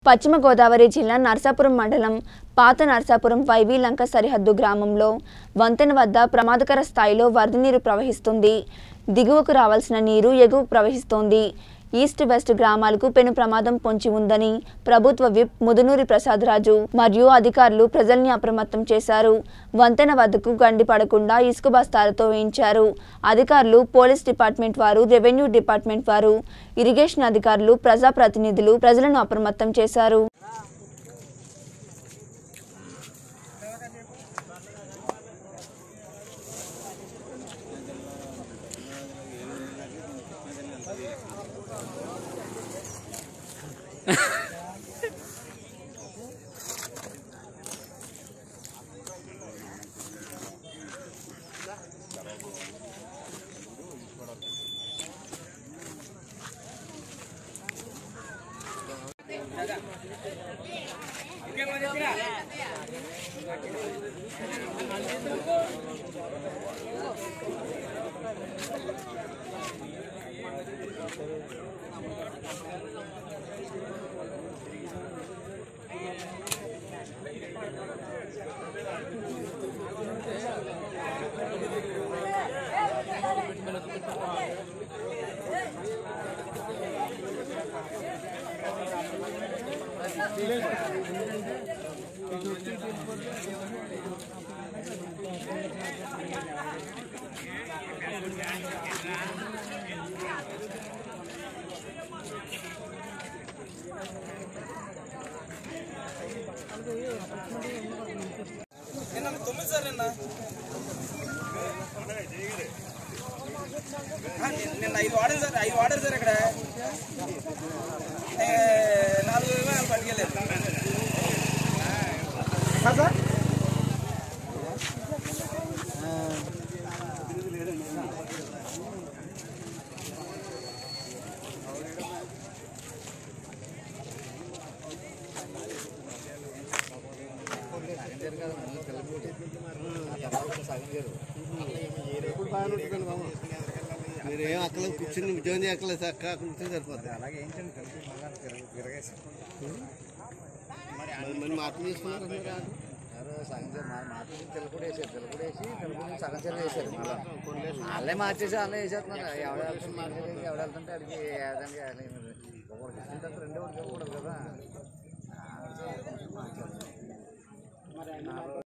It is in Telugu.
పశ్చిమ గోదావరి జిల్లా నర్సాపురం మండలం పాత నర్సాపురం వైవి లంక సరిహద్దు గ్రామంలో వంతెన వద్ద ప్రమాదకర స్థాయిలో వరద నీరు ప్రవహిస్తుంది దిగువకు రావాల్సిన నీరు ఎగువ ప్రవహిస్తోంది ఈస్ట్ వెస్ట్ గ్రామాలకు పెను ప్రమాదం పొంచి ఉందని ప్రభుత్వ విప్ ముదునూరి ప్రసాదరాజు మరియు అధికారులు ప్రజల్ని అప్రమత్తం చేశారు వంతెన వద్దకు గండి పడకుండా ఇసుక బస్తాలతో వేయించారు అధికారులు పోలీస్ డిపార్ట్మెంట్ వారు రెవెన్యూ డిపార్ట్మెంట్ వారు ఇరిగేషన్ అధికారులు ప్రజాప్రతినిధులు ప్రజలను అప్రమత్తం చేశారు నిన్న తొమ్మిది సార్ నిన్న ఆ, నిన్న- నిన్న ఐదు వాడారు సార్ ఐదు వాడారు సార్ ఇక్కడ ఏ, నాలుగు విమానాలు పట్టుకెళ్ళారు సార్ మీరు ఏం అక్కల కూర్చుని ఉద్యోగం చేయక్కలేదు సార్ అక్కడ కూర్చొని సరిపోతుంది అలాగే ఏంటండి కలిపి మళ్ళా తిరగ- తిరగేసి మరి మరి మార్పు చేసుకున్నారు మీరు రాదు. సగం చే- మా మార్చి తెలుగు వేసారు తెలుగు వేసి తెలుగు నుంచి సగం చెల్లి వేసారు మళ్ళీ వాళ్ళే మార్చేసి వాళ్ళే వేసేస్తున్నారు ఎవడ వెళ్తుంటే ఎవడ వెళ్తుంటే అడిగి ఏదండి ఒకటి ఇచ్చిన రెండో ఒకటి ఇవ్వకూడదు కదా